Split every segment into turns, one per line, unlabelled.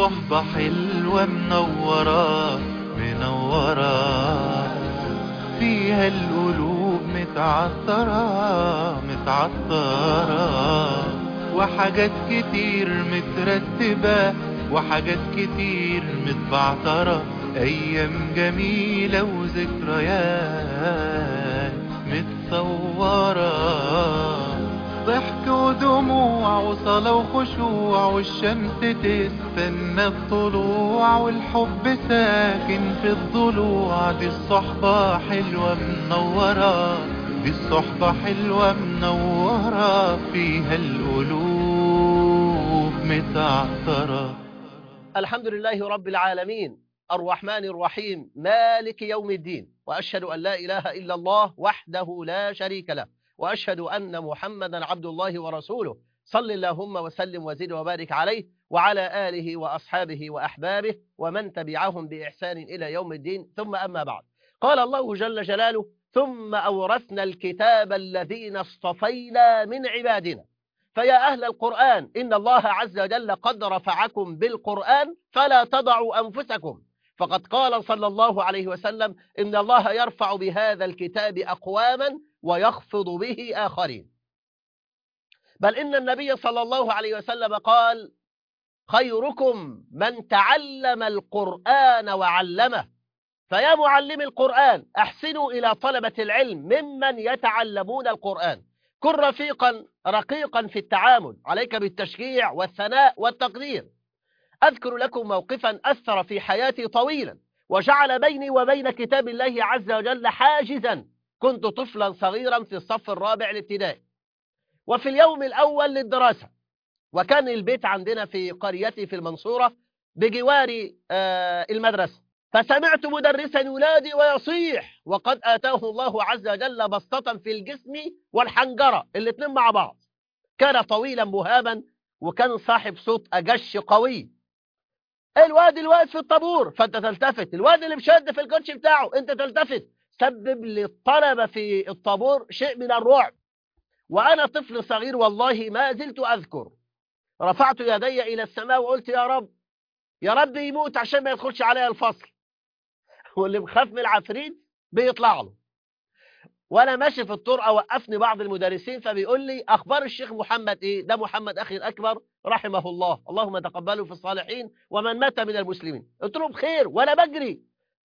صحبة حلوة منورة منورة فيها القلوب متعطرة متعطرة وحاجات كتير مترتبة وحاجات كتير متبعترة أيام جميلة وذكريات متصورة ضحك ودموع وصلاة وخشوع والشمس تستنى الطلوع والحب ساكن في الضلوع دي الصحبة حلوة منورة دي الصحبة حلوة منورة فيها القلوب متعطرة
الحمد لله رب العالمين الرحمن الرحيم مالك يوم الدين وأشهد أن لا إله إلا الله وحده لا شريك له وأشهد أن محمدا عبد الله ورسوله صل اللهم وسلم وزد وبارك عليه وعلى آله وأصحابه وأحبابه ومن تبعهم بإحسان إلى يوم الدين ثم أما بعد قال الله جل جلاله ثم أورثنا الكتاب الذين اصطفينا من عبادنا فيا أهل القرآن إن الله عز وجل قد رفعكم بالقرآن فلا تضعوا أنفسكم فقد قال صلى الله عليه وسلم إن الله يرفع بهذا الكتاب أقواما ويخفض به آخرين بل إن النبي صلى الله عليه وسلم قال خيركم من تعلم القرآن وعلمه فيا معلم القرآن أحسنوا إلى طلبة العلم ممن يتعلمون القرآن كن رفيقا رقيقا في التعامل عليك بالتشجيع والثناء والتقدير أذكر لكم موقفا أثر في حياتي طويلا وجعل بيني وبين كتاب الله عز وجل حاجزا كنت طفلا صغيرا في الصف الرابع الابتدائي وفي اليوم الأول للدراسة وكان البيت عندنا في قريتي في المنصورة بجوار آه المدرسة فسمعت مدرسا ينادي ويصيح وقد آتاه الله عز وجل بسطة في الجسم والحنجرة الاثنين مع بعض كان طويلا مهاما وكان صاحب صوت أجش قوي الواد الواد في الطابور فانت تلتفت الواد اللي مشد في الكوتش بتاعه انت تلتفت سبب للطلبة في الطابور شيء من الرعب وأنا طفل صغير والله ما زلت أذكر رفعت يدي إلى السماء وقلت يا رب يا رب يموت عشان ما يدخلش عليا الفصل واللي مخاف من العفريت بيطلع له وانا ماشي في الطرقه وقفني بعض المدرسين فبيقول لي اخبار الشيخ محمد ايه ده محمد اخي الاكبر رحمه الله اللهم تقبله في الصالحين ومن مات من المسلمين قلت له بخير وانا بجري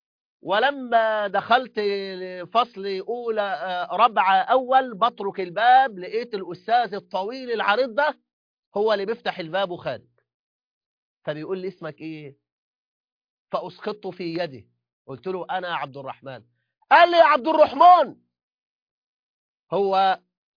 ولما دخلت فصل اولى ربعه اول بترك الباب لقيت الاستاذ الطويل العريض ده هو اللي بيفتح الباب وخارج فبيقول لي اسمك ايه فاسقطت في يده قلت له انا عبد الرحمن قال لي يا عبد الرحمن هو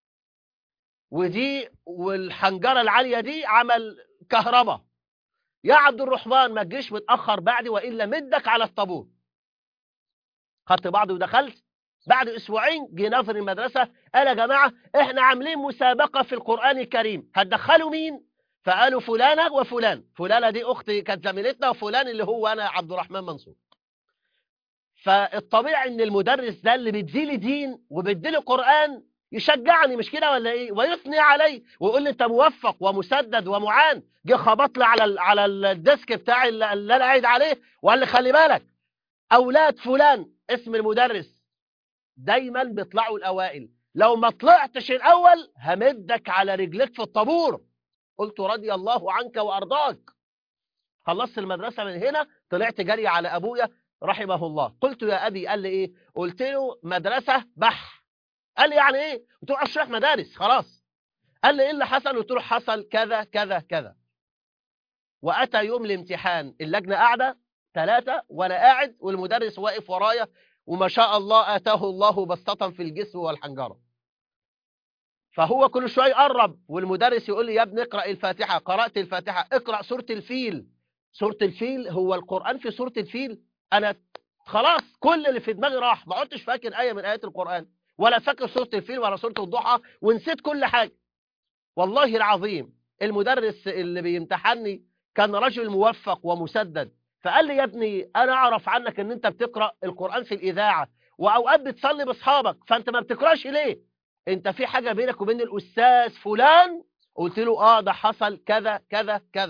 ودي والحنجره العاليه دي عمل كهرباء يا عبد الرحمن ما تجيش متاخر بعدي والا مدك على الطابور خدت بعضي ودخلت بعد اسبوعين جه ناظر المدرسه قال يا جماعه احنا عاملين مسابقه في القران الكريم هتدخلوا مين فقالوا فلانه وفلان فلانه دي اختي كانت زميلتنا وفلان اللي هو انا عبد الرحمن منصور فالطبيعي ان المدرس ده اللي بيديلي دين وبيديلي قران يشجعني مش كده ولا ايه ويثني علي ويقول لي انت موفق ومسدد ومعان جه خبط لي على ال على الديسك بتاعي اللي انا قاعد عليه وقال لي خلي بالك اولاد فلان اسم المدرس دايما بيطلعوا الاوائل لو ما طلعتش الاول همدك على رجليك في الطابور قلت رضي الله عنك وارضاك خلصت المدرسه من هنا طلعت جري على ابويا رحمه الله قلت يا ابي قال لي ايه قلت له مدرسه بح قال لي يعني ايه قلت له اشرح مدارس خلاص قال لي ايه اللي حصل قلت له حصل كذا كذا كذا واتى يوم الامتحان اللجنه قاعده ثلاثه وانا قاعد والمدرس واقف ورايا وما شاء الله اتاه الله بسطه في الجسم والحنجره فهو كل شويه يقرب والمدرس يقول لي يا ابني اقرا الفاتحه قرات الفاتحه اقرا سوره الفيل سوره الفيل هو القران في سوره الفيل انا خلاص كل اللي في دماغي راح ما عدتش فاكر ايه من ايات القران ولا فاكر سوره الفيل ولا سوره الضحى ونسيت كل حاجه والله العظيم المدرس اللي بيمتحني كان رجل موفق ومسدد فقال لي يا ابني انا اعرف عنك ان انت بتقرا القران في الاذاعه واوقات بتصلي باصحابك فانت ما بتقراش ليه انت في حاجه بينك وبين الاستاذ فلان قلت له اه ده حصل كذا كذا كذا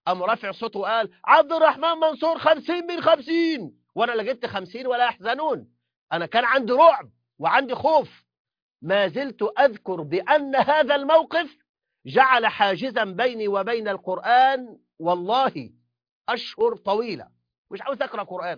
قام رافع صوته وقال عبد الرحمن منصور خمسين من خمسين وانا لا جبت خمسين ولا يحزنون انا كان عندي رعب وعندي خوف ما زلت اذكر بان هذا الموقف جعل حاجزا بيني وبين القرآن والله أشهر طويلة مش عاوز أقرأ قرآن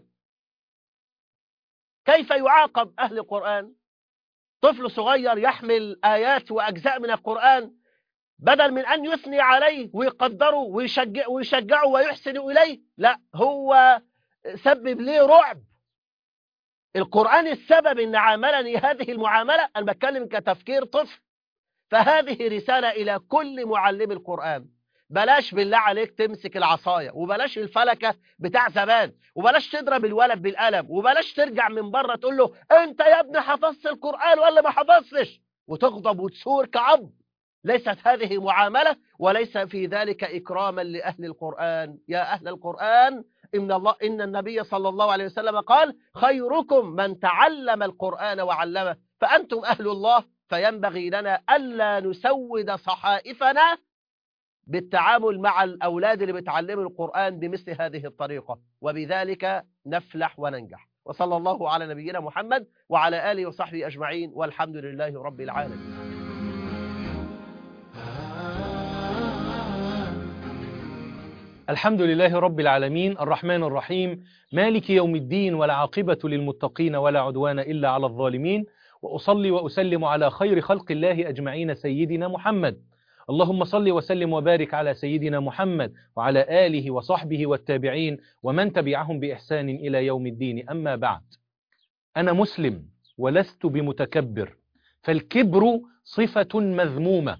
كيف يعاقب أهل القرآن طفل صغير يحمل آيات وأجزاء من القرآن بدل من أن يثني عليه ويقدره ويشجع ويشجعه ويحسن إليه لا هو سبب ليه رعب القرآن السبب أن عاملني هذه المعاملة أنا بتكلم كتفكير طفل فهذه رسالة إلى كل معلم القرآن بلاش بالله عليك تمسك العصاية وبلاش الفلكة بتاع زمان وبلاش تضرب الولد بالقلم وبلاش ترجع من بره تقول له انت يا ابني حفظت القرآن ولا ما حفظتش وتغضب وتسور كعب ليست هذه معاملة وليس في ذلك إكراما لأهل القرآن يا أهل القرآن إن, الله إن النبي صلى الله عليه وسلم قال خيركم من تعلم القرآن وعلمه فأنتم أهل الله فينبغي لنا ألا نسود صحائفنا بالتعامل مع الأولاد اللي بيتعلموا القرآن بمثل هذه الطريقة وبذلك نفلح وننجح وصلى الله على نبينا محمد وعلى آله وصحبه أجمعين والحمد لله رب العالمين
الحمد لله رب العالمين الرحمن الرحيم مالك يوم الدين والعاقبة للمتقين ولا عدوان إلا على الظالمين وأصلي وأسلم على خير خلق الله أجمعين سيدنا محمد اللهم صل وسلم وبارك على سيدنا محمد وعلى آله وصحبه والتابعين ومن تبعهم بإحسان إلى يوم الدين أما بعد أنا مسلم ولست بمتكبر فالكبر صفة مذمومة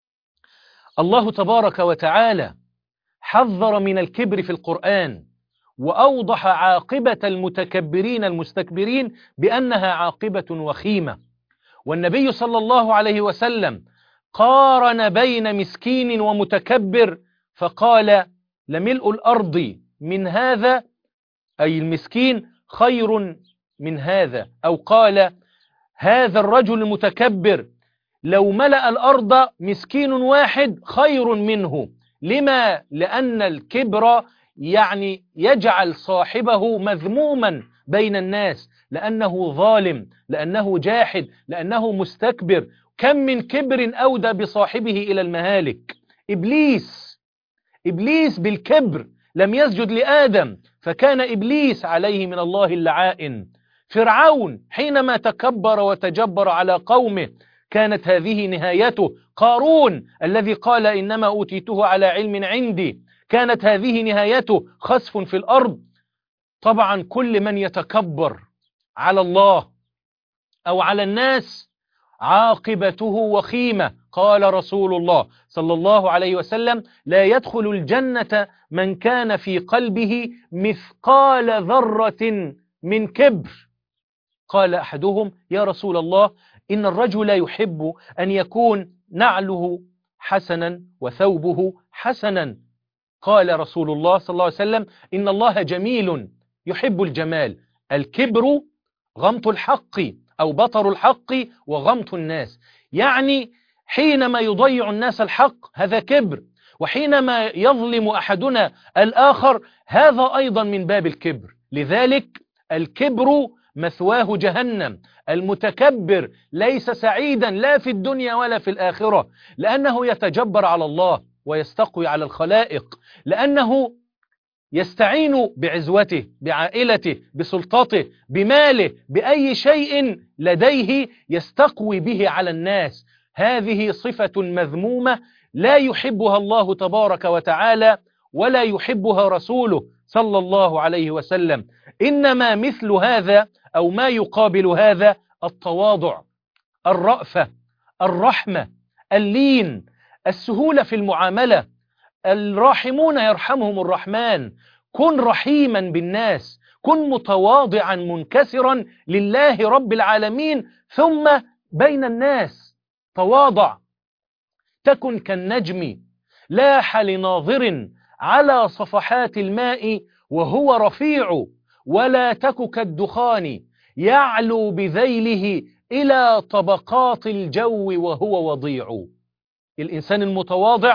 الله تبارك وتعالى حذر من الكبر في القرآن وأوضح عاقبة المتكبرين المستكبرين بأنها عاقبة وخيمة والنبي صلى الله عليه وسلم قارن بين مسكين ومتكبر فقال لملء الأرض من هذا أي المسكين خير من هذا أو قال هذا الرجل المتكبر لو ملأ الأرض مسكين واحد خير منه لما لأن الكبر يعني يجعل صاحبه مذموما بين الناس لأنه ظالم لأنه جاحد لأنه مستكبر كم من كبر أودى بصاحبه إلى المهالك إبليس إبليس بالكبر لم يسجد لآدم فكان إبليس عليه من الله اللعائن فرعون حينما تكبر وتجبر على قومه كانت هذه نهايته قارون الذي قال إنما أوتيته على علم عندي كانت هذه نهايته خسف في الأرض طبعا كل من يتكبر على الله أو على الناس عاقبته وخيمة قال رسول الله صلى الله عليه وسلم لا يدخل الجنة من كان في قلبه مثقال ذرة من كبر قال أحدهم يا رسول الله إن الرجل يحب أن يكون نعله حسنا وثوبه حسنا قال رسول الله صلى الله عليه وسلم إن الله جميل يحب الجمال الكبر غمط الحق أو بطر الحق وغمط الناس يعني حينما يضيع الناس الحق هذا كبر وحينما يظلم أحدنا الآخر هذا أيضا من باب الكبر لذلك الكبر مثواه جهنم المتكبر ليس سعيدا لا في الدنيا ولا في الآخرة لأنه يتجبر على الله ويستقوي على الخلائق لأنه يستعين بعزوته بعائلته بسلطته بماله بأي شيء لديه يستقوي به على الناس هذه صفة مذمومة لا يحبها الله تبارك وتعالى ولا يحبها رسوله صلى الله عليه وسلم إنما مثل هذا أو ما يقابل هذا التواضع الرأفة الرحمة اللين السهولة في المعاملة الراحمون يرحمهم الرحمن كن رحيما بالناس كن متواضعا منكسرا لله رب العالمين ثم بين الناس تواضع تكن كالنجم لاح لناظر على صفحات الماء وهو رفيع ولا تك كالدخان يعلو بذيله إلى طبقات الجو وهو وضيع الإنسان المتواضع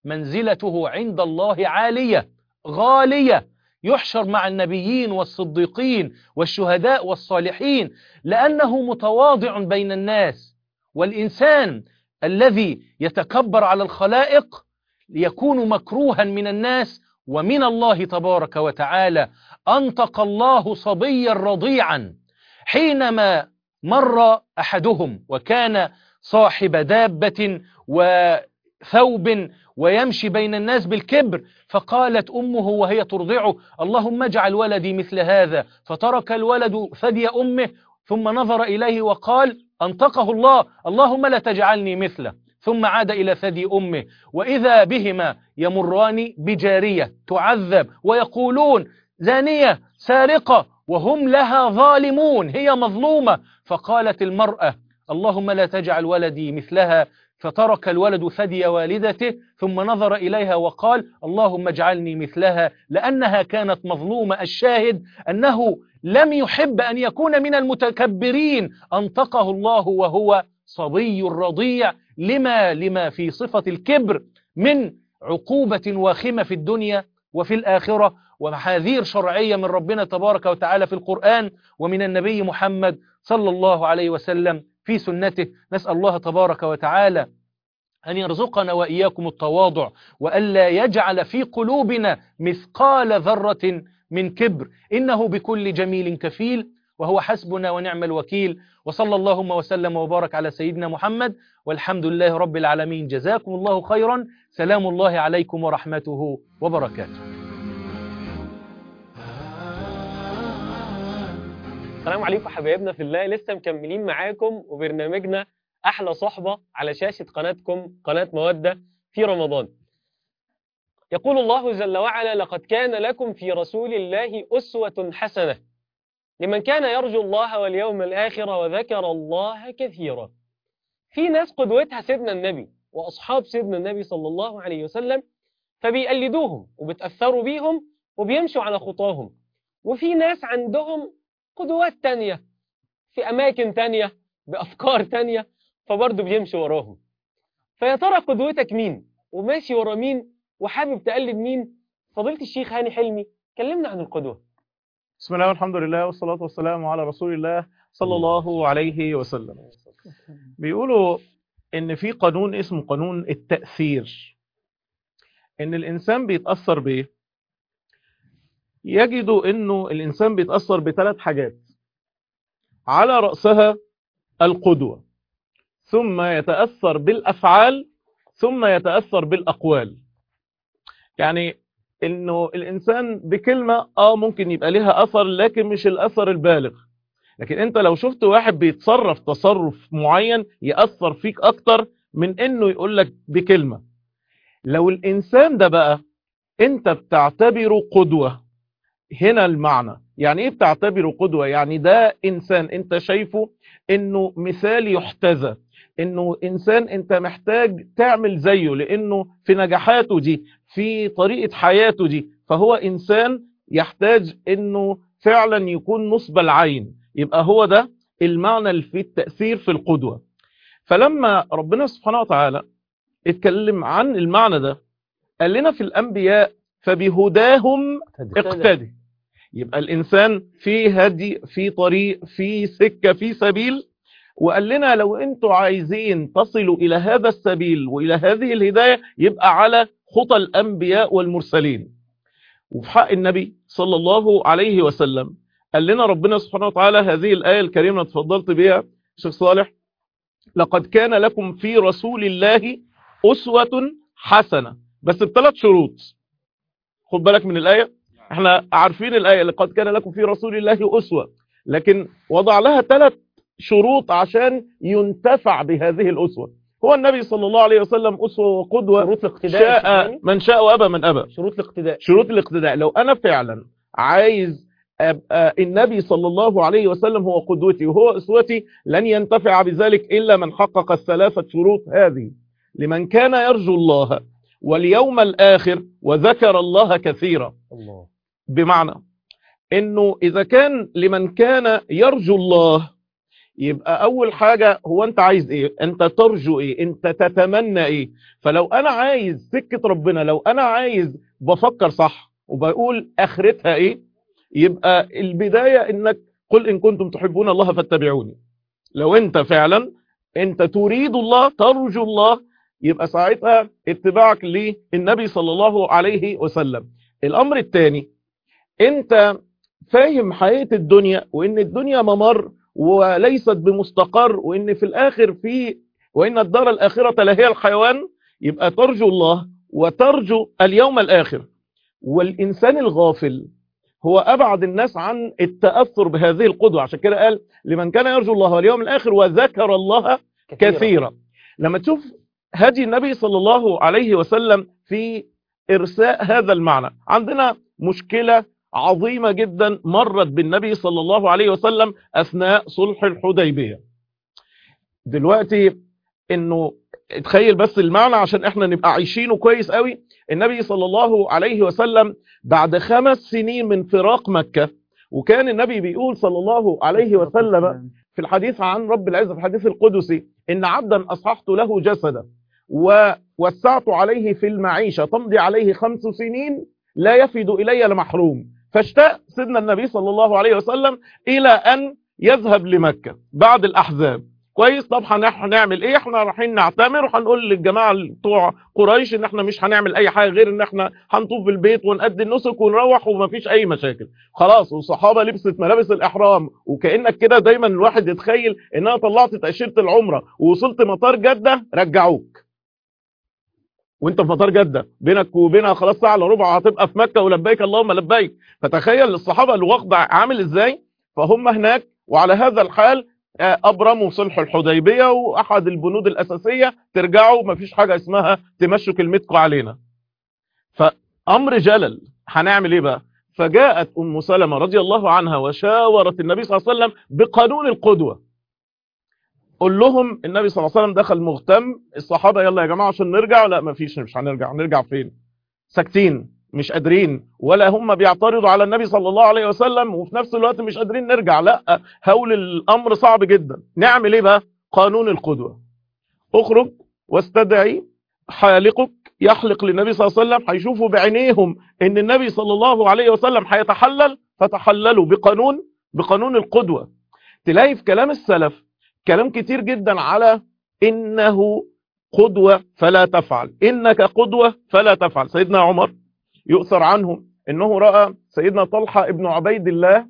منزلته عند الله عالية غالية يحشر مع النبيين والصديقين والشهداء والصالحين لأنه متواضع بين الناس والإنسان الذي يتكبر على الخلائق يكون مكروها من الناس ومن الله تبارك وتعالى أنطق الله صبيا رضيعا حينما مر أحدهم وكان صاحب دابة وثوب ويمشي بين الناس بالكبر فقالت أمه وهي ترضعه اللهم اجعل ولدي مثل هذا فترك الولد ثدي أمه ثم نظر إليه وقال أنطقه الله اللهم لا تجعلني مثله ثم عاد إلى ثدي أمه وإذا بهما يمران بجارية تعذب ويقولون زانية سارقة وهم لها ظالمون هي مظلومة فقالت المرأة اللهم لا تجعل ولدي مثلها فترك الولد ثدي والدته ثم نظر إليها وقال اللهم اجعلني مثلها لأنها كانت مظلومة الشاهد أنه لم يحب أن يكون من المتكبرين أنطقه الله وهو صبي رضيع لما لما في صفة الكبر من عقوبة واخمة في الدنيا وفي الآخرة ومحاذير شرعية من ربنا تبارك وتعالى في القرآن ومن النبي محمد صلى الله عليه وسلم في سنته نسأل الله تبارك وتعالى أن يرزقنا وإياكم التواضع وألا يجعل في قلوبنا مثقال ذرة من كبر إنه بكل جميل كفيل وهو حسبنا ونعم الوكيل وصلى اللهم وسلم وبارك على سيدنا محمد والحمد لله رب العالمين جزاكم الله خيرا سلام الله عليكم ورحمته وبركاته
السلام عليكم حبايبنا في الله لسه مكملين معاكم وبرنامجنا أحلى صحبة على شاشة قناتكم قناة مودة في رمضان يقول الله جل وعلا لقد كان لكم في رسول الله أسوة حسنة لمن كان يرجو الله واليوم الآخر وذكر الله كثيرا في ناس قدوتها سيدنا النبي وأصحاب سيدنا النبي صلى الله عليه وسلم فبيقلدوهم وبتأثروا بيهم وبيمشوا على خطاهم وفي ناس عندهم قدوات تانية في أماكن تانية بأفكار تانية فبرضه بيمشوا وراهم فيا ترى قدوتك مين وماشي ورا مين وحابب تقلد مين فضيلة الشيخ هاني حلمي كلمنا عن القدوة
بسم الله والحمد لله والصلاة والسلام على رسول الله صلى الله عليه وسلم بيقولوا ان في قانون اسمه قانون التأثير ان الانسان بيتأثر بايه يجدوا انه الانسان بيتأثر بثلاث حاجات على رأسها القدوة ثم يتأثر بالافعال ثم يتأثر بالاقوال يعني انه الانسان بكلمة اه ممكن يبقى لها اثر لكن مش الاثر البالغ لكن انت لو شفت واحد بيتصرف تصرف معين يأثر فيك اكتر من انه يقول لك بكلمة لو الانسان ده بقى انت بتعتبره قدوة هنا المعنى يعني ايه بتعتبره قدوة يعني ده انسان انت شايفه انه مثال يحتذى انه انسان انت محتاج تعمل زيه لانه في نجاحاته دي في طريقة حياته دي فهو انسان يحتاج انه فعلا يكون نصب العين يبقى هو ده المعنى اللي فيه التأثير في القدوة فلما ربنا سبحانه وتعالى اتكلم عن المعنى ده قال لنا في الأنبياء فبهداهم اقتدي يبقى الإنسان في هدي في طريق في سكة في سبيل وقال لنا لو انتوا عايزين تصلوا إلى هذا السبيل وإلى هذه الهداية يبقى على خطى الأنبياء والمرسلين وفي حق النبي صلى الله عليه وسلم قال لنا ربنا سبحانه وتعالى هذه الآية الكريمة تفضلت بها شيخ صالح لقد كان لكم في رسول الله أسوة حسنة بس بثلاث شروط خد بالك من الآية احنا عارفين الآية لقد كان لكم في رسول الله أسوة لكن وضع لها ثلاث شروط عشان ينتفع بهذه الأسوة هو النبي صلى الله عليه وسلم أسوة وقدوة
شروط الاقتداء يا شيخ
شاء
هاني؟
من شاء وأبى من أبى
شروط الاقتداء
شروط الاقتداء لو أنا فعلا عايز أبقى النبي صلى الله عليه وسلم هو قدوتي وهو أسوتي لن ينتفع بذلك إلا من حقق الثلاثة شروط هذه لمن كان يرجو الله واليوم الآخر وذكر الله كثيرا
الله
بمعنى انه اذا كان لمن كان يرجو الله يبقى اول حاجة هو انت عايز ايه انت ترجو ايه انت تتمنى ايه فلو انا عايز سكة ربنا لو انا عايز بفكر صح وبقول اخرتها ايه يبقى البداية انك قل ان كنتم تحبون الله فاتبعوني لو انت فعلا انت تريد الله ترجو الله يبقى ساعتها اتباعك للنبي صلى الله عليه وسلم الامر الثاني انت فاهم حياة الدنيا وان الدنيا ممر وليست بمستقر وان في الاخر في وان الدار الاخرة لهي الحيوان يبقى ترجو الله وترجو اليوم الاخر والانسان الغافل هو ابعد الناس عن التأثر بهذه القدوة عشان كده قال لمن كان يرجو الله واليوم الاخر وذكر الله كثيرا لما تشوف هدي النبي صلى الله عليه وسلم في إرساء هذا المعنى عندنا مشكلة عظيمة جدا مرت بالنبي صلى الله عليه وسلم أثناء صلح الحديبية دلوقتي انه تخيل بس المعنى عشان احنا نبقى عايشينه كويس قوي النبي صلى الله عليه وسلم بعد خمس سنين من فراق مكة وكان النبي بيقول صلى الله عليه وسلم في الحديث عن رب العزة في الحديث القدسي إن عبدا أصححت له جسدا ووسعت عليه في المعيشة تمضي عليه خمس سنين لا يفد إلي لمحروم فاشتاق سيدنا النبي صلى الله عليه وسلم إلى أن يذهب لمكة بعد الأحزاب كويس طب هنعمل ايه احنا رايحين نعتمر وهنقول للجماعه بتوع قريش ان احنا مش هنعمل اي حاجه غير ان احنا هنطوف بالبيت ونأدي النسك ونروح ومفيش اي مشاكل خلاص والصحابه لبست ملابس الاحرام وكانك كده دايما الواحد يتخيل ان انا طلعت تاشيره العمره ووصلت مطار جده رجعوك وانت في مطار جده بينك وبينها خلاص ساعه الا ربع هتبقى في مكه ولبيك اللهم لبيك فتخيل الصحابه الوضع عامل ازاي فهم هناك وعلى هذا الحال ابرموا صلح الحديبيه واحد البنود الاساسيه ترجعوا مفيش حاجه اسمها تمشوا كلمتكم علينا فامر جلل هنعمل ايه بقى فجاءت ام سلمة رضي الله عنها وشاورت النبي صلى الله عليه وسلم بقانون القدوه قول لهم النبي صلى الله عليه وسلم دخل مهتم الصحابه يلا يا جماعه عشان نرجع لا مفيش مش هنرجع نرجع فين ساكتين مش قادرين ولا هم بيعترضوا على النبي صلى الله عليه وسلم وفي نفس الوقت مش قادرين نرجع لا هول الامر صعب جدا نعمل ايه بقى قانون القدوة اخرج واستدعي حالقك يحلق للنبي صلى الله عليه وسلم هيشوفوا بعينيهم ان النبي صلى الله عليه وسلم هيتحلل فتحللوا بقانون بقانون القدوة تلاقي في كلام السلف كلام كتير جدا على انه قدوة فلا تفعل انك قدوة فلا تفعل سيدنا عمر يؤثر عنه انه رأى سيدنا طلحة ابن عبيد الله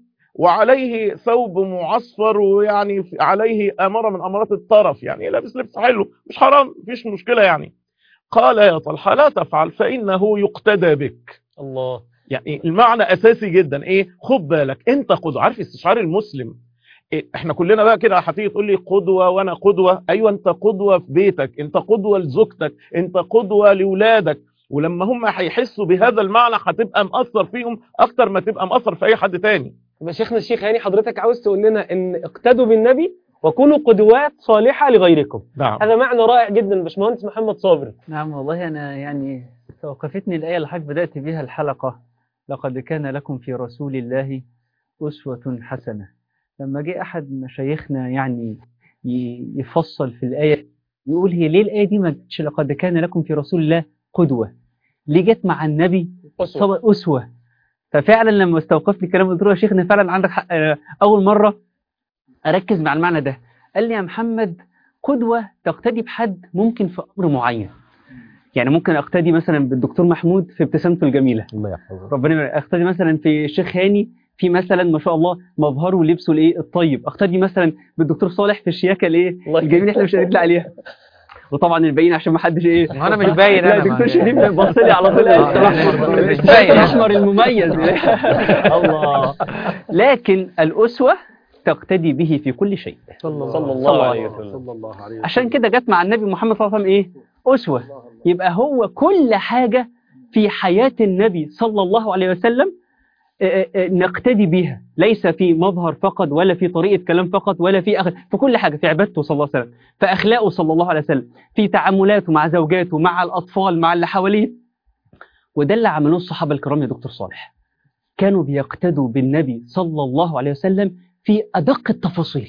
وعليه ثوب معصفر ويعني عليه امارة من امارات الطرف يعني لابس لبس حلو مش حرام مفيش مشكلة يعني قال يا طلحة لا تفعل فانه يقتدى بك
الله
يعني المعنى اساسي جدا ايه خد بالك انت قدوة عارف استشعار المسلم إيه احنا كلنا بقى كده هتيجي تقول لي قدوة وانا قدوة ايوه انت قدوة في بيتك انت قدوة لزوجتك انت قدوة لاولادك ولما هم هيحسوا بهذا المعنى هتبقى مأثر فيهم اكتر ما تبقى مأثر في اي حد تاني
يبقى شيخنا الشيخ يعني حضرتك عاوز تقول لنا ان اقتدوا بالنبي وكونوا قدوات صالحة لغيركم
نعم
هذا معنى رائع جدا باشمهندس محمد صابر
نعم والله أنا يعني توقفتني الآية اللي حضرتك بدأت بها الحلقة لقد كان لكم في رسول الله أسوة حسنة لما جه أحد مشايخنا يعني ي- يفصل في الآية يقول هي ليه الآية دي ما جتش لقد كان لكم في رسول الله قدوة ليه جت مع النبي
أسوة
صبر أسوة ففعلا لما استوقفت الكلام قلت له يا شيخنا فعلا عندك حق آه، أول مرة أركز مع المعنى ده قال لي يا محمد قدوة تقتدي بحد ممكن في أمر معين يعني ممكن أقتدي مثلا بالدكتور محمود في ابتسامته الجميلة
الله يحفظه
ربنا يبارك. أقتدي مثلا في الشيخ هاني في مثلا ما شاء الله مظهره ولبسه الايه الطيب اقتدي مثلا بالدكتور صالح في الشياكه الايه
الله
الجميله اللي احنا مش هنطلع عليها وطبعا الباقيين عشان ما حدش ايه
ما أنا مش باين
لا
أنا،
دكتور
ما-
شريف بص لي على طول
آه، الأحمر. مش باين.
الاحمر المميز
الله
لكن الاسوه تقتدي به في كل شيء
صلى الله عليه وسلم
صلى الله عليه وسلم
عشان كده جت مع النبي محمد صلى الله عليه وسلم ايه اسوه يبقى هو كل حاجه في حياه النبي صلى الله عليه وسلم آه، آه، نقتدي بها ليس في مظهر فقط ولا في طريقه كلام فقط ولا في أخ... في كل حاجه في عبادته صلى الله عليه وسلم في اخلاقه صلى الله عليه وسلم في تعاملاته مع زوجاته مع الاطفال مع اللي حواليه وده اللي عملوه الصحابه الكرام يا دكتور صالح كانوا بيقتدوا بالنبي صلى الله عليه وسلم في ادق التفاصيل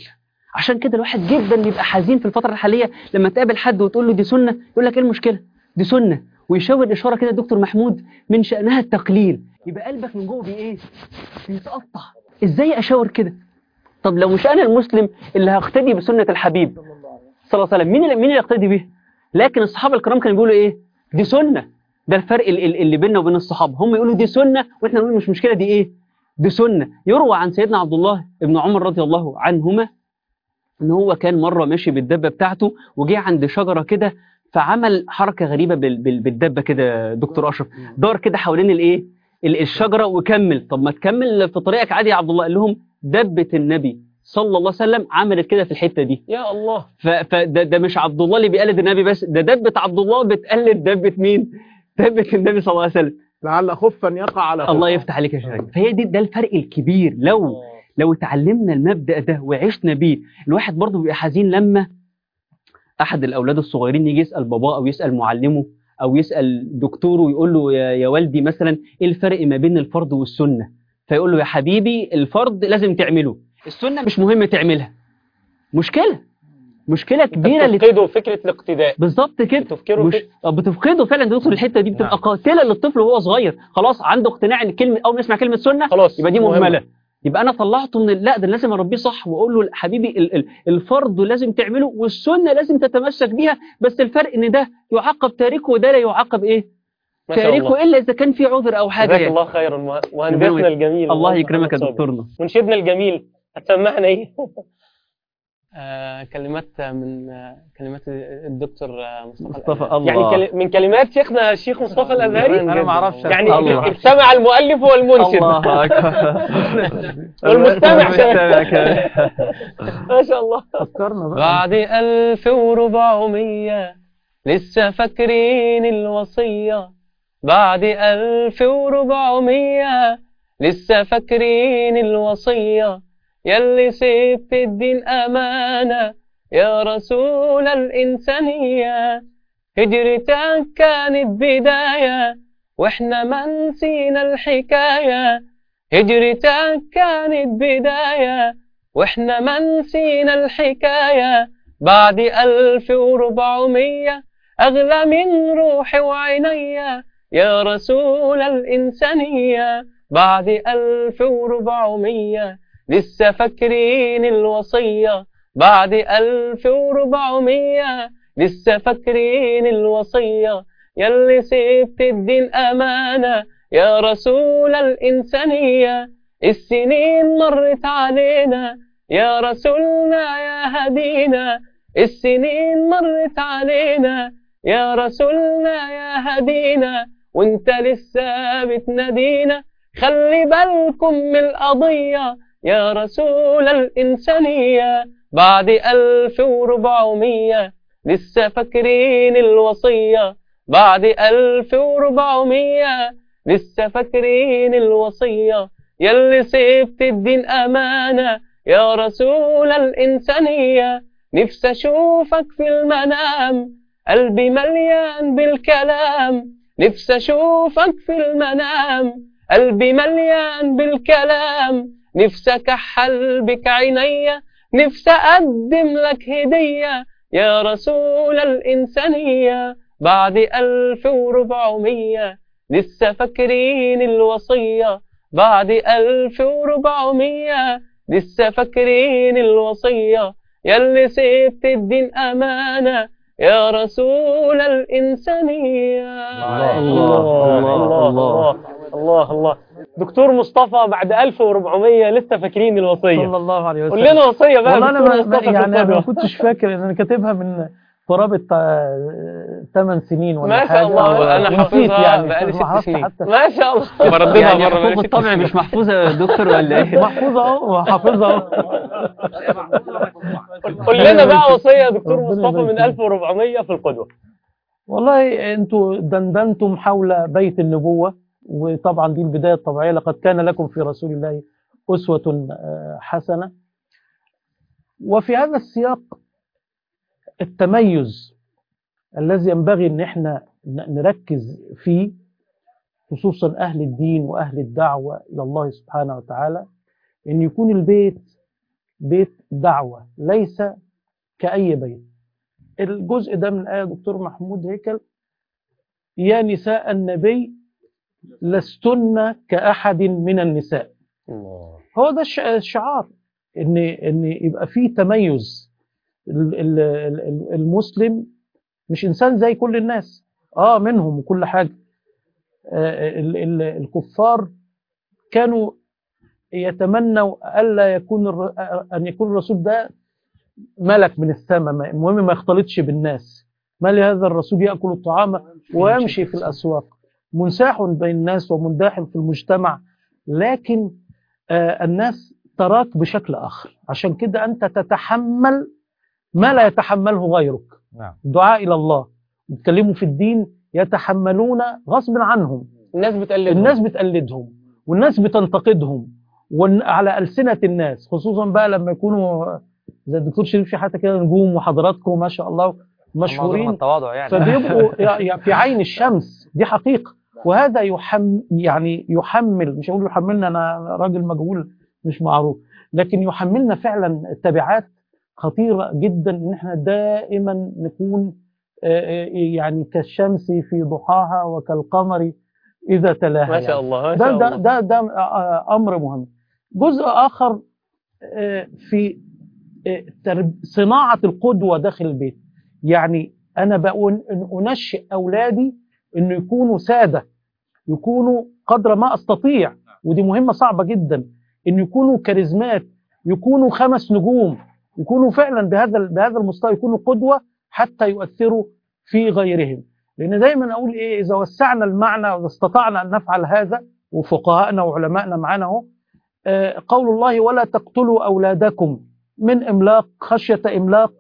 عشان كده الواحد جدا يبقى حزين في الفتره الحاليه لما تقابل حد وتقول له دي سنه يقول لك ايه المشكله دي سنه ويشاور اشاره كده دكتور محمود من شانها التقليل يبقى قلبك من جوه بي ايه بيتقطع ازاي اشاور كده طب لو مش انا المسلم اللي هقتدي بسنه الحبيب صلى الله عليه وسلم مين اللي مين اللي يقتدي بيه لكن الصحابه الكرام كانوا بيقولوا ايه دي سنه ده الفرق ال- ال- اللي بيننا وبين الصحابه هم يقولوا دي سنه واحنا نقول مش مشكله دي ايه دي سنه يروى عن سيدنا عبد الله بن عمر رضي الله عنهما ان هو كان مره ماشي بالدبه بتاعته وجه عند شجره كده فعمل حركه غريبه بال- بال- بالدبه كده دكتور اشرف دار كده حوالين الايه ال- الشجره وكمل طب ما تكمل في طريقك عادي يا عبد الله قال لهم دبه النبي صلى الله عليه وسلم عملت كده في الحته دي
يا الله
ف- فده ده مش عبد الله اللي بيقلد النبي بس ده دبه عبد الله بتقلد دبه مين دبه النبي صلى الله عليه وسلم
لعل خفا يقع على خف
الله يفتح عليك يا شيخ فهي دي ده الفرق الكبير لو لو اتعلمنا المبدأ ده وعشنا بيه الواحد برضه بيبقى حزين لما أحد الأولاد الصغيرين يجي يسأل باباه أو يسأل معلمه أو يسأل دكتوره ويقول له يا, يا والدي مثلا إيه الفرق ما بين الفرض والسنة فيقول له يا حبيبي الفرض لازم تعمله السنة مش مهم تعملها مشكلة مشكلة كبيرة اللي
تفقدوا فكره الاقتداء
بالظبط كده
بتفكروا
مش...
في-
آه، بتفقده فعلا تدخل الحته دي بتبقى
نعم.
قاتله للطفل وهو صغير خلاص عنده اقتناع ان كلمه اول ما يسمع كلمه سنه
خلاص
يبقى دي
مهمة.
مهمله يبقى انا طلعته من ال- لا ده لازم اربيه صح واقول له حبيبي ال- ال- الفرض لازم تعمله والسنه لازم تتمسك بيها بس الفرق ان ده يعاقب تاركه وده لا يعاقب ايه
ما شاء الله
تاركه الا اذا كان في عذر او حاجه
جزاك
يعني.
الله خيرا مه- مهندسنا الجميل
الله
المهندس
يكرمك يا
محمد صابر.
دكتورنا
منشدنا الجميل هتسمعنا ايه
آه، كلمات من آه، كلمات الدكتور آه، مصطفى
مصطفى
الأزهري.
الله
يعني كل- من كلمات شيخنا الشيخ مصطفى الازهري
أنا ما أعرفش
يعني
الله.
اجتمع المؤلف والمنشد
الله اكبر
والمستمع
والمستمع كمان.
ما شاء الله
فكرنا بقى
بعد ألف وربعمية لسه فاكرين الوصية بعد ألف وربعمية لسه فاكرين الوصية يلي سبت الدين أمانة يا رسول الإنسانية هجرتك كانت بداية واحنا ما نسينا الحكاية هجرتك كانت بداية واحنا ما نسينا الحكاية بعد ألف وربعمية أغلى من روحي وعينيا يا رسول الإنسانية بعد ألف وربعمية لسه فاكرين الوصية بعد ألف وربعمية لسه فاكرين الوصية يلي سبت الدين أمانة يا رسول الإنسانية السنين مرت علينا يا رسولنا يا هدينا السنين مرت علينا يا رسولنا يا هدينا وانت لسه بتنادينا خلي بالكم من القضية يا رسول الإنسانية بعد ألف وربعمية لسه فاكرين الوصية بعد ألف وربعمية لسه فاكرين الوصية يلي سبت الدين أمانة يا رسول الإنسانية نفسي أشوفك في المنام قلبي مليان بالكلام نفسي أشوفك في المنام قلبي مليان بالكلام نفسي أكحل بك عينيا نفسي أقدم لك هدية يا رسول الإنسانية بعد ألف وربعمية لسه فاكرين الوصية بعد ألف وربعمية لسه فاكرين الوصية يلي سبت الدين أمانة يا رسول الإنسانية الله الله الله الله الله دكتور مصطفى بعد 1400 لسه فاكرين الوصية
صلى الله عليه وسلم
قول لنا وصية بقى
والله انا
دكتور
ما
مصطفى في
يعني انا ما
القدوة.
كنتش فاكر ان انا كاتبها من قرابه 8 سنين ولا
ما
حاجه
شاء الله انا
ونسيت
حافظها
يعني
بقالي
ما
ست
عرفت
سنين
حتى
ما شاء الله
برددها
يعني
مرة بقالي
حقوق
ست
الطبع
سنين.
مش محفوظه يا دكتور ولا ايه
محفوظه اهو وحافظها اهو
قول لنا بقى وصية يا دكتور
ربنا
مصطفى
يبارك
من
فيك.
1400 في القدوة
والله انتوا دندنتم حول بيت النبوة وطبعا دي البداية الطبيعية لقد كان لكم في رسول الله أسوة آه، حسنة وفي هذا السياق التميز الذي ينبغي ان احنا ن- نركز فيه خصوصا اهل الدين واهل الدعوة الى الله سبحانه وتعالى ان يكون البيت بيت دعوة ليس كأي بيت الجزء ده من آية دكتور محمود هيكل يا نساء النبي لستن كأحد من النساء
الله
هو ده الش- الشعار ان ان يبقى فيه تميز ال- ال- ال- المسلم مش انسان زي كل الناس اه منهم وكل حاجه آه، ال- ال- الكفار كانوا يتمنوا الا يكون الر- ان يكون الرسول ده ملك من السماء ما- المهم ما يختلطش بالناس ما لهذا الرسول ياكل الطعام ويمشي في الاسواق منساح بين الناس ومنداح في المجتمع لكن آه، الناس تراك بشكل آخر عشان كده أنت تتحمل ما لا يتحمله غيرك
نعم.
دعاء إلى الله يتكلموا في الدين يتحملون غصب عنهم
الناس بتقلدهم
الناس بتقلدهم والناس بتنتقدهم وعلى ألسنة الناس خصوصا بقى لما يكونوا زي الدكتور شريف في حتى كده نجوم وحضراتكم ما شاء الله مشهورين
التواضع يعني
فبيبقوا يع- في عين الشمس دي حقيقة وهذا يحم يعني يحمل مش هقول يحملنا انا راجل مجهول مش معروف لكن يحملنا فعلا تبعات خطيرة جدا ان احنا دائما نكون آه، آه، يعني كالشمس في ضحاها وكالقمر اذا تلاها
ما شاء
يعني.
الله ما
ده
شاء
ده
الله
ده, ده آه، امر مهم جزء اخر آه، في آه، ترب- صناعة القدوة داخل البيت يعني أنا بقول إن أنشئ أولادي إنه يكونوا سادة يكونوا قدر ما أستطيع ودي مهمة صعبة جدا إن يكونوا كاريزمات يكونوا خمس نجوم يكونوا فعلا بهذا بهذا المستوى يكونوا قدوة حتى يؤثروا في غيرهم لأن دايما أقول إيه إذا وسعنا المعنى وإذا استطعنا أن نفعل هذا وفقهاءنا وعلمائنا معانا أهو آه، قول الله ولا تقتلوا أولادكم من إملاق خشية إملاق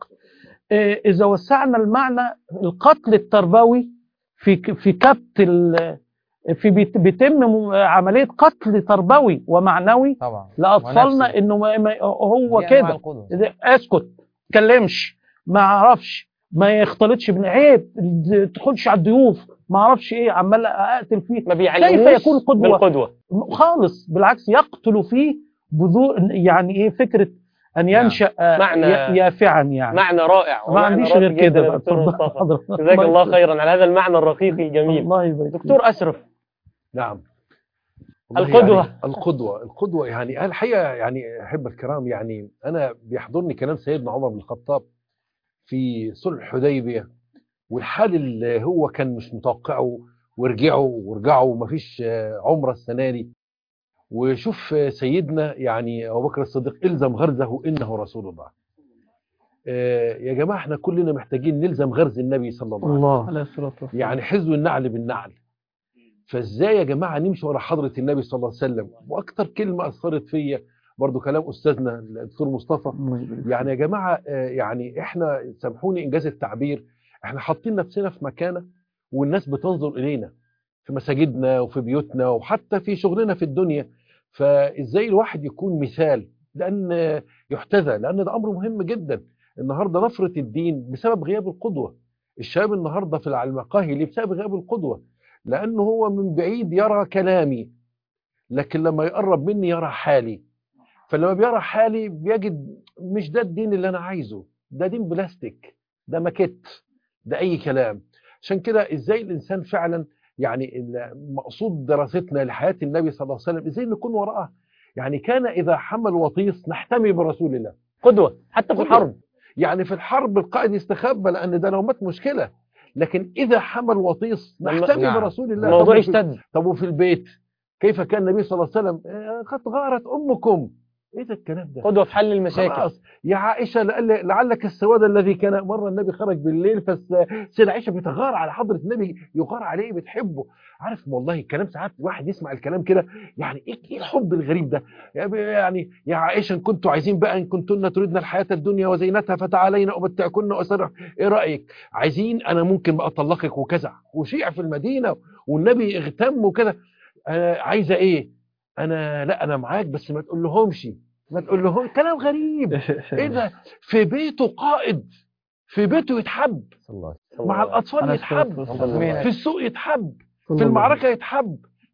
آه، إذا وسعنا المعنى القتل التربوي في ك- في كبت ال- في بيت- بيتم م- عملية قتل تربوي ومعنوي
طبعا
لأطفالنا
ونفسي.
إنه ما ما- هو
دي أنواع
كده
القدوة.
إذا- اسكت تكلمش ما اعرفش ما يختلطش بن عيب د- تدخلش على الضيوف ما اعرفش ايه عمال اقتل فيه
ما بيعلموش
كيف يكون قدوة؟
بالقدوة
خالص بالعكس يقتل فيه بذور يعني ايه فكره ان ينشا آه،
معنى-
ي- يافعا يعني
معنى رائع
ما
ومعنى
عنديش
راقي
غير كده
جدا يا
بقى.
دكتور
اتفضل
مصطفى
حضرتك.
جزاك الله
يكرمك.
خيرا على هذا المعنى الرقيق الجميل
الله يبارك فيك.
دكتور أشرف
نعم والله
القدوة.
يعني القدوة القدوة يعني أنا الحقيقة يعني أحب الكرام يعني أنا بيحضرني كلام سيدنا عمر بن الخطاب في صلح الحديبية والحال اللي هو كان مش متوقعه ورجعوا ورجعوا ومفيش آه، عمرة السنة دي وشوف آه، سيدنا يعني أبو بكر الصديق إلزم غرزه إنه رسول الله آه، يا جماعة احنا كلنا محتاجين نلزم غرز النبي صلى الله عليه وسلم
الله عليه الصلاه والسلام
يعني حذو النعل بالنعل فازاي يا جماعه نمشي ورا حضره النبي صلى الله عليه وسلم واكتر كلمه اثرت فيا برضو كلام استاذنا الدكتور مصطفى
الله يبارك فيك.
يعني يا جماعه آه، يعني احنا سامحوني انجاز التعبير احنا حاطين نفسنا في مكانه والناس بتنظر الينا في مساجدنا وفي بيوتنا وحتى في شغلنا في الدنيا فازاي الواحد يكون مثال لان آه، يحتذى لان ده امر مهم جدا النهارده نفره الدين بسبب غياب القدوه الشباب النهارده في على المقاهي ليه بسبب غياب القدوه لانه هو من بعيد يرى كلامي لكن لما يقرب مني يرى حالي فلما بيرى حالي بيجد مش ده الدين اللي انا عايزه ده دين بلاستيك ده ماكيت ده اي كلام عشان كده ازاي الانسان فعلا يعني ال- مقصود دراستنا لحياه النبي صلى الله عليه وسلم ازاي نكون وراءه يعني كان اذا حمل وطيس نحتمي برسول الله
قدوة حتى في
قدوة.
الحرب
يعني في الحرب القائد يستخبى لان ده لو مات مشكله لكن اذا حمل وطيس نحتمي
نعم.
برسول الله
الموضوع
طب وفي-
يشتد
طب وفي البيت كيف كان النبي صلى الله عليه وسلم آه، قد غارت امكم ايه ده الكلام ده
قدوة في حل المشاكل
خلاص يا عائشه لعل- لعلك السواد الذي كان مره النبي خرج بالليل فسيدة عائشه بتغار على حضره النبي يغار عليه بتحبه عارف والله الكلام ساعات الواحد يسمع الكلام كده يعني ايه إيه الحب الغريب ده يعني يا عائشه ان كنتوا عايزين بقى ان كنتن تريدن الحياه الدنيا وزينتها فتعالينا امتعكن واسرح ايه رايك عايزين انا ممكن بقى اطلقك وكذا وشيع في المدينه والنبي اغتم وكده أنا عايزه ايه انا لا انا معاك بس ما تقول لهمش ما تقول لهم كلام غريب ايه ده في بيته قائد في بيته يتحب
صلى الله
مع الاطفال
عليه
يتحب
الصلاة والسلام.
في السوق يتحب
صلى
في
الله
المعركه يتحب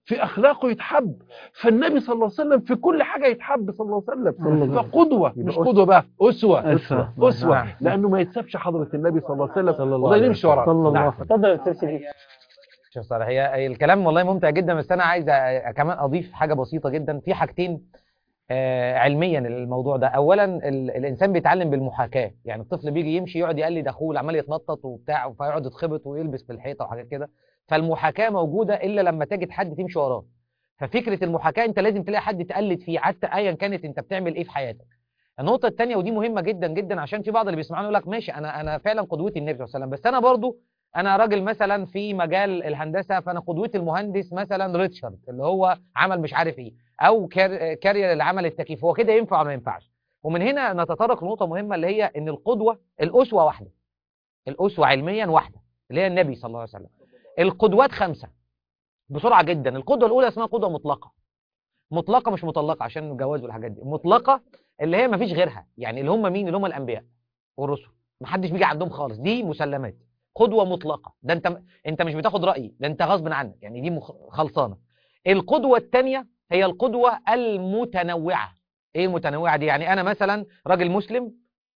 في اخلاقه يتحب فالنبي صلى الله عليه وسلم في كل حاجه يتحب صلى الله عليه وسلم فقدوه مش
يبقى
قدوه بقى اسوه
أسوة.
اسوه
نعم.
لانه ما يتسابش حضره النبي صلى الله عليه وسلم
صلى الله
وده
عليه
نمشي وراه
صلى الله
نعم.
عليه وسلم
اتفضل يا استاذ شريف
شيخ صالح هي الكلام والله ممتع جدا بس انا عايز أ- كمان اضيف حاجه بسيطه جدا في حاجتين آه، علميا الموضوع ده اولا ال- الانسان بيتعلم بالمحاكاه يعني الطفل بيجي يمشي يقعد يقلد اخوه اللي عمال يتنطط وبتاع فيقعد يتخبط ويلبس في الحيطه وحاجات كده فالمحاكاه موجوده الا لما تجد حد تمشي وراه ففكره المحاكاه انت لازم تلاقي حد تقلد فيه حتى ايا كانت انت بتعمل ايه في حياتك النقطه الثانيه ودي مهمه جدا جدا عشان في بعض اللي بيسمعوني يقول لك ماشي انا انا فعلا قدوتي النبي صلى الله عليه وسلم بس انا برضو انا راجل مثلا في مجال الهندسه فانا قدوتي المهندس مثلا ريتشارد اللي هو عمل مش عارف ايه او كار... كارير اللي عمل التكييف هو كده ينفع ولا ما ينفعش ومن هنا نتطرق لنقطه مهمه اللي هي ان القدوه الاسوه واحده الاسوه علميا واحده اللي هي النبي صلى الله عليه وسلم القدوات خمسه بسرعه جدا القدوه الاولى اسمها قدوه مطلقه مطلقه مش مطلقه عشان الجواز والحاجات دي مطلقه اللي هي ما فيش غيرها يعني اللي هم مين اللي هم الانبياء والرسل محدش بيجي عندهم خالص دي مسلمات قدوه مطلقه ده انت انت مش بتاخد رايي ده انت غصب عنك يعني دي مخ- خلصانه القدوه الثانيه هي القدوه المتنوعه ايه المتنوعه دي يعني انا مثلا راجل مسلم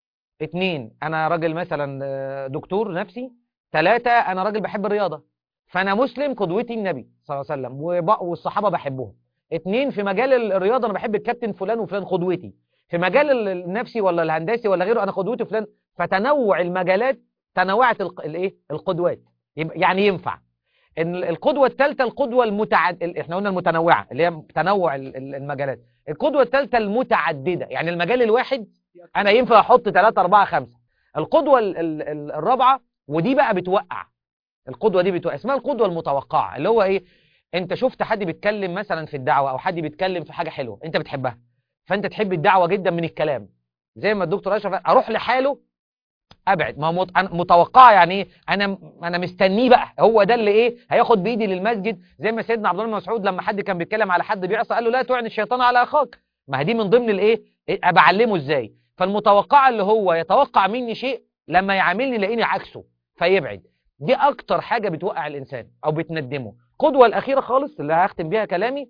اتنين انا راجل مثلا آه، دكتور نفسي ثلاثة انا راجل بحب الرياضه فانا مسلم قدوتي النبي صلى الله عليه وسلم وب- والصحابه بحبهم اتنين في مجال ال- الرياضه انا بحب الكابتن فلان وفلان قدوتي في مجال ال- النفسي ولا الهندسي ولا غيره انا قدوتي فلان فتنوع المجالات تنوعت الق- الايه القدوات يبقى- يعني ينفع ان القدوه الثالثه القدوه المتعد ال- احنا قلنا المتنوعه اللي هي تنوع ال- ال- المجالات القدوه الثالثه المتعدده يعني المجال الواحد انا ينفع احط 3 4 5 القدوه ال- ال- ال- الرابعه ودي بقى بتوقع القدوه دي بتوقع اسمها القدوه المتوقعه اللي هو ايه انت شفت حد بيتكلم مثلا في الدعوه او حد بيتكلم في حاجه حلوه انت بتحبها فانت تحب الدعوه جدا من الكلام زي ما الدكتور اشرف قال، اروح لحاله ابعد ما هو مت- أنا متوقعه يعني ايه انا انا مستنيه بقى هو ده اللي ايه هياخد بايدي للمسجد زي ما سيدنا عبد الله بن مسعود لما حد كان بيتكلم على حد بيعصى قال له لا تعن الشيطان على اخاك ما هي دي من ضمن الايه إيه، بعلمه ازاي فالمتوقعه اللي هو يتوقع مني شيء لما يعاملني يلاقيني عكسه فيبعد دي اكتر حاجه بتوقع الانسان او بتندمه القدوه الاخيره خالص اللي هختم بيها كلامي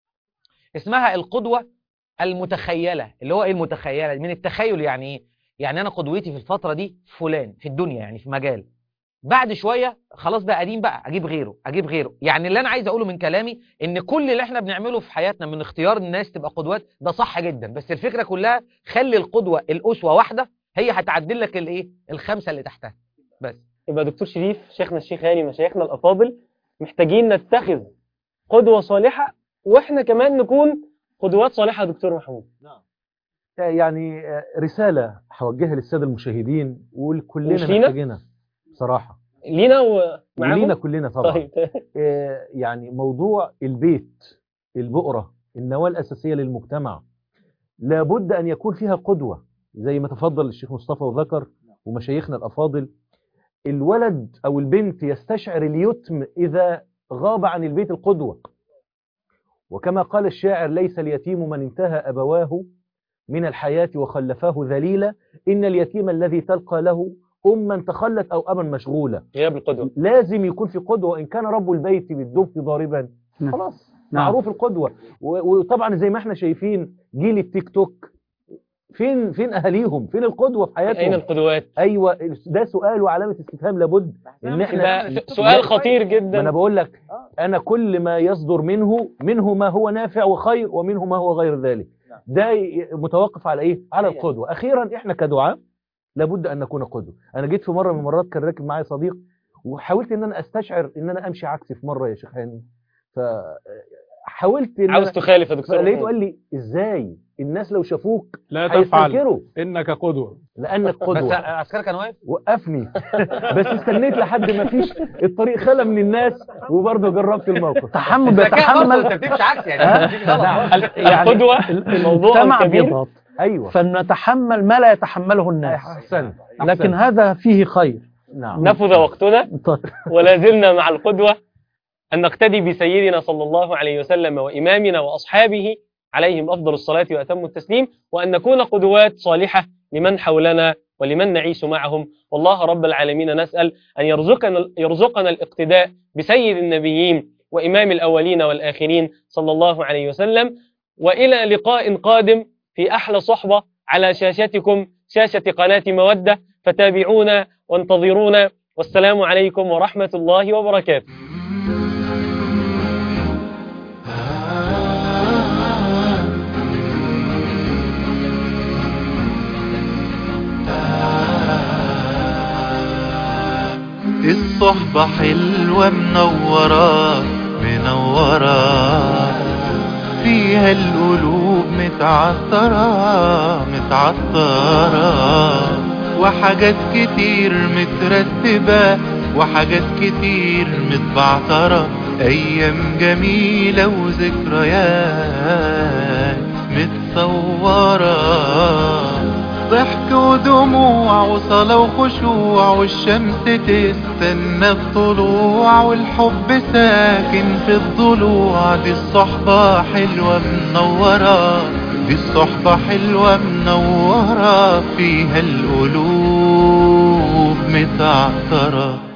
اسمها القدوه المتخيله اللي هو ايه المتخيله من التخيل يعني ايه يعني انا قدوتي في الفتره دي فلان في الدنيا يعني في مجال بعد شويه خلاص بقى قديم بقى اجيب غيره اجيب غيره يعني اللي انا عايز اقوله من كلامي ان كل اللي احنا بنعمله في حياتنا من اختيار الناس تبقى قدوات ده صح جدا بس الفكره كلها خلي القدوه الاسوه واحده هي هتعدل لك الايه الخمسه اللي تحتها بس
يبقى دكتور شريف شيخنا الشيخ هاني مشايخنا الافاضل محتاجين نتخذ قدوه صالحه واحنا كمان نكون قدوات صالحه يا دكتور محمود
يعني رسالة هوجهها للسادة المشاهدين وكلنا
مش لينا؟
محتاجينها بصراحة
لينا ومعاهم
ولينا كلنا طبعا
طيب
آه، يعني موضوع البيت البؤرة النواة الأساسية للمجتمع لابد أن يكون فيها قدوة زي ما تفضل الشيخ مصطفى وذكر ومشايخنا الأفاضل الولد أو البنت يستشعر اليتم إذا غاب عن البيت القدوة وكما قال الشاعر ليس اليتيم من انتهى أبواه من الحياة وخلفاه ذليلا إن اليتيم الذي تلقى له أما تخلت أو أبا مشغولة
غياب القدوه
لازم يكون في قدوة وإن كان رب البيت بالدف ضاربا
نعم.
خلاص
نعم.
معروف القدوة و- وطبعا زي ما احنا شايفين جيل التيك توك فين فين أهاليهم فين القدوة في حياتهم
اين القدوات
أيوة ده سؤال وعلامة استفهام لابد إن احنا
ده سؤال خطير
ما أنا
جدا
بقول لك أنا كل ما يصدر منه منه ما هو نافع وخير ومنه ما هو غير ذلك ده ي- متوقف على إيه على القدوة أخيرا إحنا كدعاء لابد أن نكون قدوة أنا جيت في مرة من المرات كان راكب معايا صديق وحاولت ان انا استشعر ان انا امشي عكسي في مره يا شيخ هاني فحاولت ان
عاوز
أنا-
تخالف يا دكتور
فلقيته
محمود
قال لي ازاي الناس لو شافوك
لا تفعل
هيستنكروا
انك قدوه
لانك
بس
قدوه
عسكري كان واقف
وقفني بس استنيت لحد ما فيش الطريق خلى من الناس وبرضه جربت الموقف
تحمل
الذكاء برضه انت
بيتحمل
بتمشي عكس يعني
ها؟
بتمشي غلط
نعم.
يعني
القدوه
ال-
موضوع
المجتمع
كبير
بيضغط
ايوه
فنتحمل ما لا يتحمله الناس
احسن
لكن هذا فيه خير
نعم
نفذ وقتنا
طيب.
ولا زلنا مع القدوة أن نقتدي بسيدنا صلى الله عليه وسلم وإمامنا وأصحابه عليهم أفضل الصلاة وأتم التسليم وأن نكون قدوات صالحة لمن حولنا ولمن نعيش معهم والله رب العالمين نسأل أن يرزقنا, يرزقنا الاقتداء بسيد النبيين وإمام الأولين والآخرين صلى الله عليه وسلم وإلى لقاء قادم في أحلى صحبة على شاشتكم شاشة قناة مودة فتابعونا وانتظرونا والسلام عليكم ورحمة الله وبركاته
الصحبة حلوة منورة منورة فيها القلوب متعطرة متعطرة وحاجات كتير مترتبة وحاجات كتير متبعترة أيام جميلة وذكريات متصورة ضحك ودموع وصلاة وخشوع والشمس تستنى الطلوع والحب ساكن في الضلوع دي الصحبة حلوة منورة دي الصحبة حلوة منورة فيها القلوب متعطرة